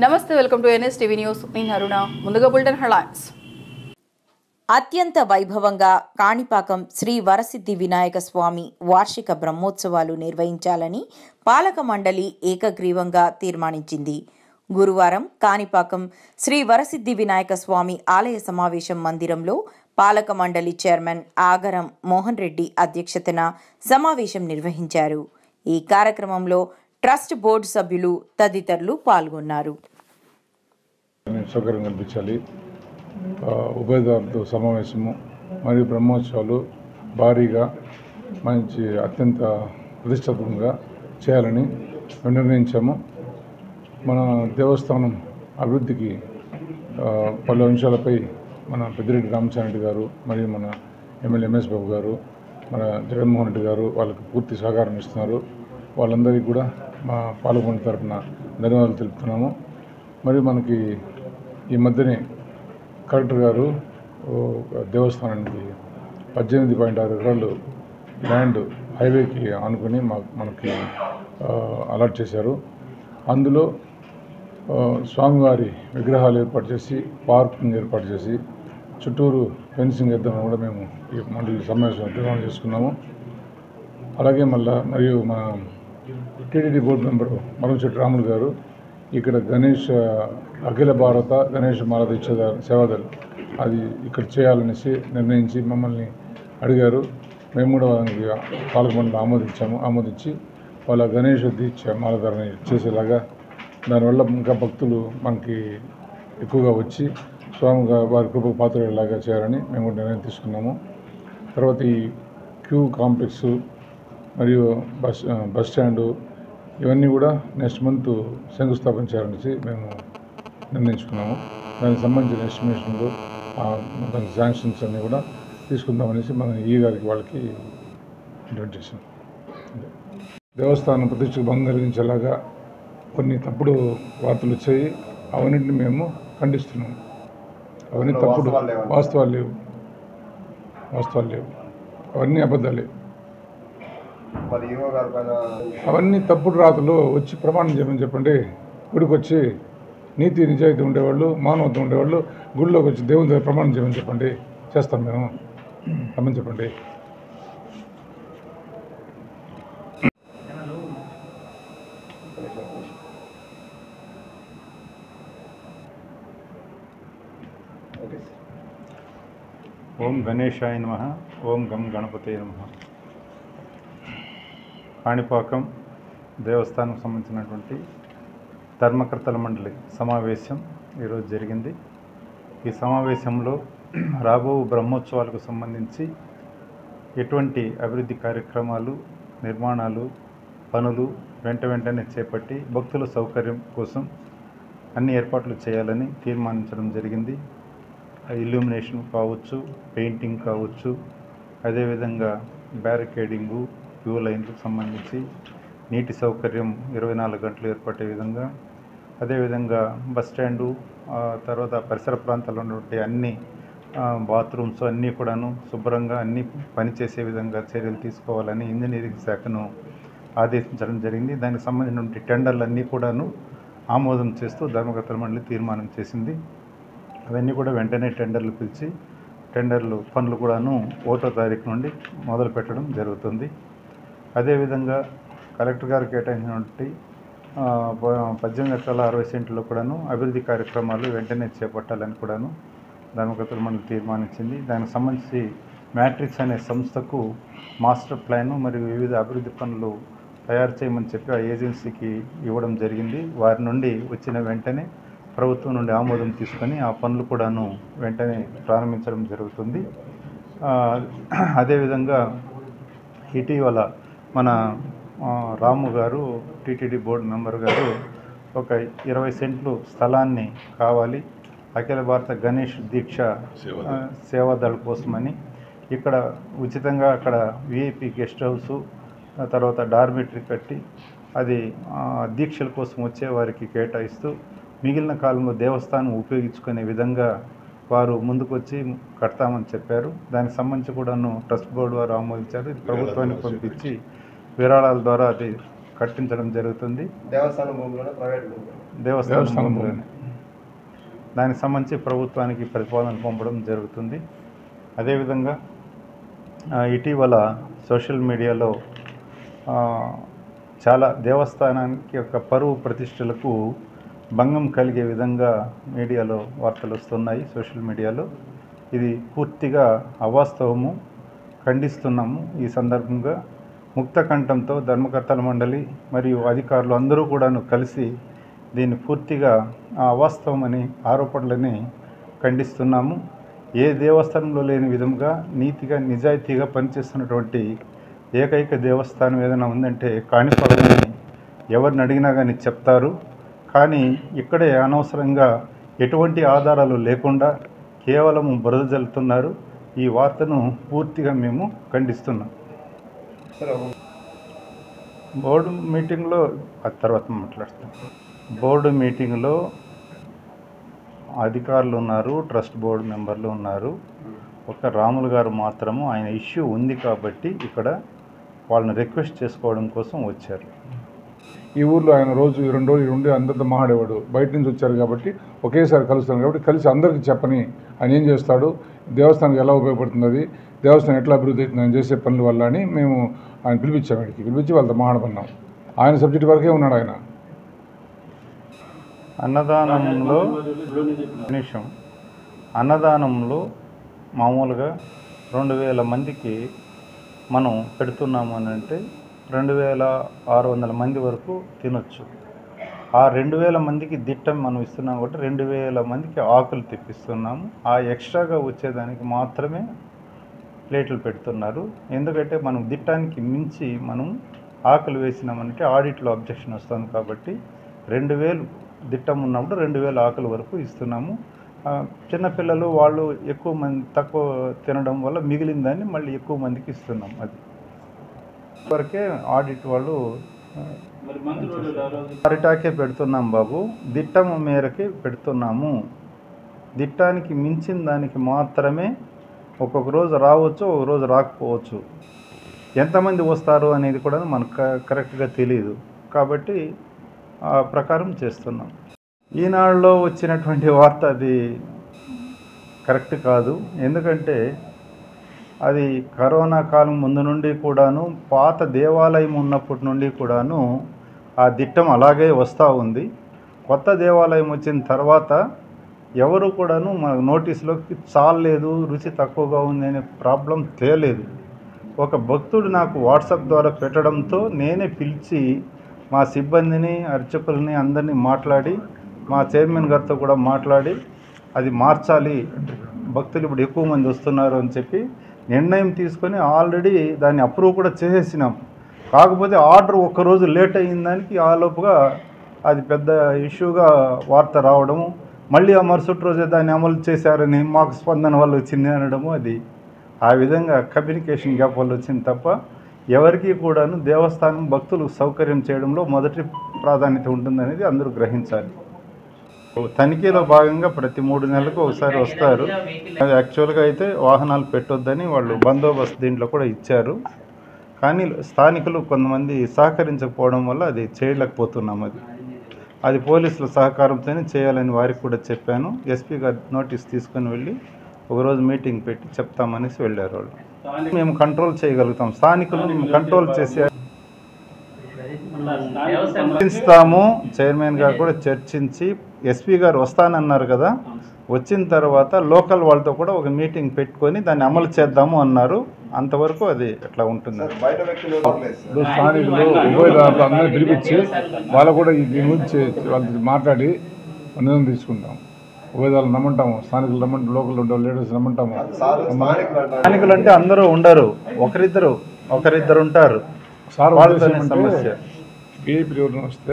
నమస్తే welcome to NS TV news నేను అరుణ ముందుగా బులెటిన్ హెడ్లైన్స్ అత్యంత వైభవంగా కాణిపాకం శ్రీ వరసిద్ధి వినాయక స్వామి వార్షిక బ్రహ్మోత్సవాలు నిర్వహించాలని పాలక మండలి ఏకగ్రీవంగా తీర్మానించింది గురువారం కాణిపాకం శ్రీ వరసిద్ధి వినాయక స్వామి ఆలయ సమావేశం మందిరంలో పాలక మండలి చైర్మన్ ఆగరం మోహన్ రెడ్డి అధ్యక్షతన సమావేశం నిర్వహించారు ఈ కార్యక్రమంలో ట్రస్ట్ బోర్డు సభ్యులు తదితరులు పాల్గొన్నారు సౌకర్యం కల్పించాలి ఆ, ఉభయదారులతో సమావేశము మరియు బ్రహ్మోత్సవాలు భారీగా మంచి అత్యంత ప్రతిష్టాత్మకంగా చేయాలని మేము నిర్ణయించాము మన దేవస్థానం అభివృద్ధికి ఆ, పలు అంశాలపై మన పెద్దిరెడ్డి రామచంద్రెడ్డి గారు మరియు మన ఎమ్మెల్యే ఎంఎస్ బాబు గారు మన జగన్మోహన్ రెడ్డి గారు వాళ్ళకి పూర్తి సహకారం ఇస్తున్నారు వాళ్ళందరికీ కూడా మా పాలకొండ తరఫున ధన్యవాదాలు తెలుపుతున్నాము మరియు మనకి ఈ మధ్యనే కలెక్టర్ గారు ఓ దేవస్థానానికి పద్దెనిమిది పాయింట్ ఆరు ఎకరాలు ల్యాండ్ హైవేకి ఆనుకొని మా మనకి ఆ, అలాట్ చేశారు అందులో ఆ, స్వామివారి విగ్రహాలు ఏర్పాటు చేసి పార్కింగ్ ఏర్పాటు చేసి చుట్టూరు ఫెన్సింగ్ వేద్దామని కూడా మేము ఈ మండలి సమావేశం తీర్మానం చేసుకున్నాము అలాగే మళ్ళా మరియు మన TTD board member Maramchetti Ramulu గారు ఇక్కడ గణేష్ ఆ, అఖిల భారత గణేష్ మాల దీక్ష సేవాదల్ అది ఇక్కడ చేయాలనేసి నిర్ణయించి మమ్మల్ని అడిగారు మేము కూడా వాళ్ళకి పాలకమండలి ఆమోదించాము ఆమోదించి వాళ్ళ గణేష్ దీక్ష మాలధారణ చేసేలాగా దానివల్ల ఇంకా భక్తులు మనకి ఎక్కువగా వచ్చి స్వామి గా- వారి కృపకు పాత్రలాగా చేయాలని మేము కూడా నిర్ణయం తీసుకున్నాము తర్వాత ఈ క్యూ కాంప్లెక్స్ మరియు బస్ బస్ స్టాండు ఇవన్నీ కూడా నెక్స్ట్ మంత్ శంకుస్థాపన చేయాలనేసి మేము నిర్ణయించుకున్నాము దానికి సంబంధించిన ఎస్టిమేషన్లు ఆ, దానికి శాంక్షన్స్ అన్నీ కూడా తీసుకుందామనేసి మన ఈ గారికి వాళ్ళకి ఇంటిమేట్ చేసాం అదే. దేవస్థానం ప్రతిష్టకు భంగం కలిగించేలాగా కొన్ని తప్పుడు వార్తలు వచ్చాయి అవన్నింటిని మేము ఖండిస్తున్నాము అవన్నీ తప్పుడు వాస్తవాలు లేవు వాస్తవాలు లేవు అవన్నీ అబద్ధాలే మరి ఈవో గారి పైన అవన్నీ తప్పుడు రాతలు వచ్చి ప్రమాణం చేయమని చెప్పండి గుడికి వచ్చి నీతి నిజాయితీ ఉండేవాళ్ళు మానవత్వం ఉండేవాళ్ళు గుడిలోకి వచ్చి దేవుని దగ్గర ప్రమాణం చేయమని చెప్పండి చేస్తాం మేము రమ్మని చెప్పండి ఓం గణేశాయ నమ ఓం గం గణపతే నమ కాణిపాకం దేవస్థానం సంబంధించినటువంటి ధర్మకర్తల మండలి సమావేశం ఈరోజు జరిగింది ఈ సమావేశంలో రాబో బ్రహ్మోత్సవాలకు సంబంధించి ఎటువంటి అభివృద్ధి కార్యక్రమాలు నిర్మాణాలు పనులు వెంట వెంటనే చేపట్టి భక్తుల సౌకర్యం కోసం అన్ని ఏర్పాట్లు చేయాలని తీర్మానించడం జరిగింది ఇల్యూమినేషన్ కావచ్చు పెయింటింగ్ కావచ్చు అదేవిధంగా బ్యారికేడింగు క్యూ లైన్లకు సంబంధించి నీటి సౌకర్యం ఇరవై నాలుగు గంటలు ఏర్పడే విధంగా అదేవిధంగా బస్ స్టాండు ఆ తర్వాత పరిసర ప్రాంతాల్లో ఉన్నటువంటి అన్ని ఆ, బాత్రూమ్స్ అన్నీ కూడాను శుభ్రంగా అన్నీ పనిచేసే విధంగా చర్యలు తీసుకోవాలని ఇంజనీరింగ్ శాఖను ఆదేశించడం జరిగింది దానికి సంబంధించినటువంటి టెండర్లు అన్నీ కూడాను ఆమోదం చేస్తూ ధర్మకర్తల మండలి తీర్మానం చేసింది అవన్నీ కూడా వెంటనే టెండర్లు పిలిచి టెండర్లు పనులు కూడాను ఒకటో తారీఖు నుండి మొదలు పెట్టడం జరుగుతుంది అదేవిధంగా కలెక్టర్ గారు కేటాయించినటువంటి ఆ, ప- పద్దెనిమిది ఎకరాల అరవై సెంట్లో కూడాను అభివృద్ధి కార్యక్రమాలు వెంటనే చేపట్టాలని కూడాను ధర్మకర్తల మండలి తీర్మానించింది దానికి సంబంధించి మ్యాట్రిక్స్ అనే సంస్థకు మాస్టర్ ప్లాను మరియు వివిధ అభివృద్ధి పనులు తయారు చేయమని చెప్పి ఆ ఏజెన్సీకి ఇవ్వడం జరిగింది వారి నుండి వచ్చిన వెంటనే ప్రభుత్వం నుండి ఆమోదం తీసుకొని ఆ పనులు కూడాను వెంటనే ప్రారంభించడం జరుగుతుంది ఆ, అదేవిధంగా ఇటీవల మన ఆ, రాము గారు టీటీడీ బోర్డు మెంబర్ గారు ఒక ఇరవై సెంట్లు స్థలాన్ని కావాలి అఖిల భారత గణేష్ దీక్ష ఆ, సేవాదళ కోసమని ఇక్కడ ఉచితంగా అక్కడ విఐపి గెస్ట్ హౌసు ఆ తర్వాత డార్మెటరీ కట్టి అది ఆ, దీక్షల కోసం వచ్చే వారికి కేటాయిస్తూ మిగిలిన కాలంలో దేవస్థానం ఉపయోగించుకునే విధంగా వారు ముందుకొచ్చి కడతామని చెప్పారు దానికి సంబంధించి కూడాను ట్రస్ట్ బోర్డు వారు ఆమోదించారు ఇది ప్రభుత్వానికి పంపించి విరాళాల ద్వారా అది కట్టించడం జరుగుతుంది దేవస్థానం భూమిలోనే ప్రైవేట్ భూమి దేవస్థానం దేవస్థానం భూమిలోనే దానికి సంబంధించి ప్రభుత్వానికి ప్రతిపాదన పంపడం జరుగుతుంది అదేవిధంగా ఆ, ఇటీవల సోషల్ మీడియాలో ఆ, చాలా దేవస్థానానికి యొక్క పరువు ప్రతిష్టలకు భంగం కలిగే విధంగా మీడియాలో వార్తలు వస్తున్నాయి సోషల్ మీడియాలో ఇది పూర్తిగా అవాస్తవము ఖండిస్తున్నాము ఈ సందర్భంగా ముక్త కంఠంతో ధర్మకర్తల మండలి మరియు అధికారులు అందరూ కూడాను కలిసి దీన్ని పూర్తిగా ఆ అవాస్తవమని ఆరోపణలని ఖండిస్తున్నాము ఏ దేవస్థానంలో లేని విధంగా నీతిగా నిజాయితీగా పనిచేస్తున్నటువంటి ఏకైక దేవస్థానం ఏదైనా ఉందంటే కాణిపాకని ఎవరిని అడిగినా కానీ చెప్తారు కానీ ఇక్కడే అనవసరంగా ఎటువంటి ఆధారాలు లేకుండా కేవలం బురద జల్లుతున్నారు ఈ వార్తను పూర్తిగా మేము ఖండిస్తున్నాం సార్ ఒక బోర్డు మీటింగ్లో ఆ తర్వాత మాట్లాడతాం బోర్డు మీటింగ్లో అధికారులు ఉన్నారు ట్రస్ట్ బోర్డు మెంబర్లు ఉన్నారు ఒక రాములు గారు మాత్రము ఆయన ఇష్యూ ఉంది కాబట్టి ఇక్కడ వాళ్ళని రిక్వెస్ట్ చేసుకోవడం కోసం వచ్చారు ఈ ఊర్లో ఆయన రోజు ఈ రెండు రోజులు ఉండి అందరితో మాట్లాడేవాడు బయట నుంచి వచ్చారు కాబట్టి ఒకేసారి కలుస్తాను కాబట్టి కలిసి అందరికీ చెప్పని ఆయన ఏం చేస్తాడు దేవస్థానానికి ఎలా ఉపయోగపడుతుంది అది దేవస్థానం ఎట్లా అభివృద్ధి అవుతుంది ఆయన చేసే పనుల వల్ల అని మేము ఆయన పిలిపించాం ఇక్కడికి పిలిపించి వాళ్ళతో మాట్లాడుకున్నాం ఆయన సబ్జెక్ట్ వరకే ఉన్నాడు ఆయన అన్నదానంలో నిమిషం అన్నదానంలో మామూలుగా రెండు వేల మందికి మనం పెడుతున్నాము అని అంటే రెండు వేల ఆరు వందల మంది వరకు తినొచ్చు ఆ రెండు వేల మందికి దిట్టం మనం ఇస్తున్నాం కాబట్టి రెండు వేల మందికి ఆకులు తెప్పిస్తున్నాము ఆ ఎక్స్ట్రాగా వచ్చేదానికి మాత్రమే ప్లేట్లు పెడుతున్నారు ఎందుకంటే మనం దిట్టానికి మించి మనం ఆకులు వేసినామంటే ఆడిట్లో అబ్జెక్షన్ వస్తుంది కాబట్టి రెండు వేలు దిట్టం ఉన్నప్పుడు రెండు వేల ఆకుల వరకు ఇస్తున్నాము ఆ, చిన్నపిల్లలు వాళ్ళు ఎక్కువ మంది తక్కువ తినడం వల్ల మిగిలిన దాన్ని మళ్ళీ ఎక్కువ మందికి ఇస్తున్నాం అది వరకే ఆడిట్ వాళ్ళు ఆ, అరిటాకే పెడుతున్నాం బాబు దిట్టము మేరకే పెడుతున్నాము దిట్టానికి మించిన దానికి మాత్రమే ఒక్కొక్క రోజు రావచ్చు ఒక రోజు రాకపోవచ్చు ఎంతమంది వస్తారు అనేది కూడా మనకు క- కరెక్ట్గా తెలియదు కాబట్టి ఆ ప్రకారం చేస్తున్నాం ఈనాడులో వచ్చినటువంటి వార్త అది కరెక్ట్ కాదు ఎందుకంటే అది కరోనా కాలం ముందు నుండి కూడాను పాత దేవాలయం ఉన్నప్పటి నుండి కూడాను ఆ దిట్టం అలాగే వస్తూ ఉంది కొత్త దేవాలయం వచ్చిన తర్వాత ఎవరు కూడాను మన నోటీసులోకి చాలలేదు రుచి తక్కువగా ఉంది అనే ప్రాబ్లం తేలేదు ఒక భక్తుడు నాకు వాట్సాప్ ద్వారా పెట్టడంతో నేనే పిలిచి మా సిబ్బందిని అర్చకుల్ని అందరినీ మాట్లాడి మా చైర్మన్ గారితో కూడా మాట్లాడి అది మార్చాలి భక్తులు ఇప్పుడు ఎక్కువ మంది వస్తున్నారు అని చెప్పి నిర్ణయం తీసుకొని ఆల్రెడీ దాన్ని అప్రూవ్ కూడా చేసేసినాం కాకపోతే ఆర్డర్ ఒక్కరోజు లేట్ అయిన దానికి ఆ లోపుగా అది పెద్ద ఇష్యూగా వార్త రావడము మళ్ళీ ఆ మరుసటి రోజే దాన్ని అమలు చేశారని మాకు స్పందన వల్ల వచ్చింది అనడము అది ఆ విధంగా కమ్యూనికేషన్ గ్యాప్ వల్ల వచ్చింది తప్ప ఎవరికి కూడాను దేవస్థానం భక్తులకు సౌకర్యం చేయడంలో మొదటి ప్రాధాన్యత ఉంటుందనేది అందరూ గ్రహించాలి తనిఖీలో భాగంగా ప్రతి మూడు నెలలకు ఒకసారి వస్తారు అది యాక్చువల్గా అయితే వాహనాలు పెట్టొద్దని వాళ్ళు బందోబస్తు దీంట్లో కూడా ఇచ్చారు కానీ స్థానికులు కొంతమంది సహకరించకపోవడం వల్ల అది చేయలేకపోతున్నాం అది అది పోలీసుల సహకారంతోనే చేయాలని వారికి కూడా చెప్పాను ఎస్పీ గారు నోటీస్ తీసుకొని వెళ్ళి ఒకరోజు మీటింగ్ పెట్టి చెప్తామనేసి వెళ్ళారు వాళ్ళు మేము కంట్రోల్ చేయగలుగుతాం స్థానికులను మేము కంట్రోల్ చేసే చర్చిస్తాము చైర్మన్ గారు కూడా చర్చించి ఎస్పీ గారు వస్తానన్నారు కదా వచ్చిన తర్వాత లోకల్ వాళ్ళతో కూడా ఒక మీటింగ్ పెట్టుకొని దాన్ని అమలు చేద్దాము అన్నారు అంతవరకు అది అట్లా ఉంటుంది సార్ బయట వ్యక్తులు పర్లేదు సార్ ఇప్పుడు స్థానికులు ఉభయదారులు అందరినీ పిలిపించి వాళ్ళు కూడా ఈ దీని గురించి వాళ్ళతో మాట్లాడి నిర్ణయం తీసుకుంటాం ఉభయదారులు నమ్మంటాము స్థానికులు నమ్మంటాం లోకల్ ఉండే లీడర్స్ నమ్మంటాము సార్ స్థానికులు అంటారు స్థానికులు అంటే అందరూ ఉండరు ఒకరిద్దరు ఒకరిద్దరు ఉంటారు సార్ వాళ్ళతోనే సమస్య విఐపీ ఎవరైనా వస్తే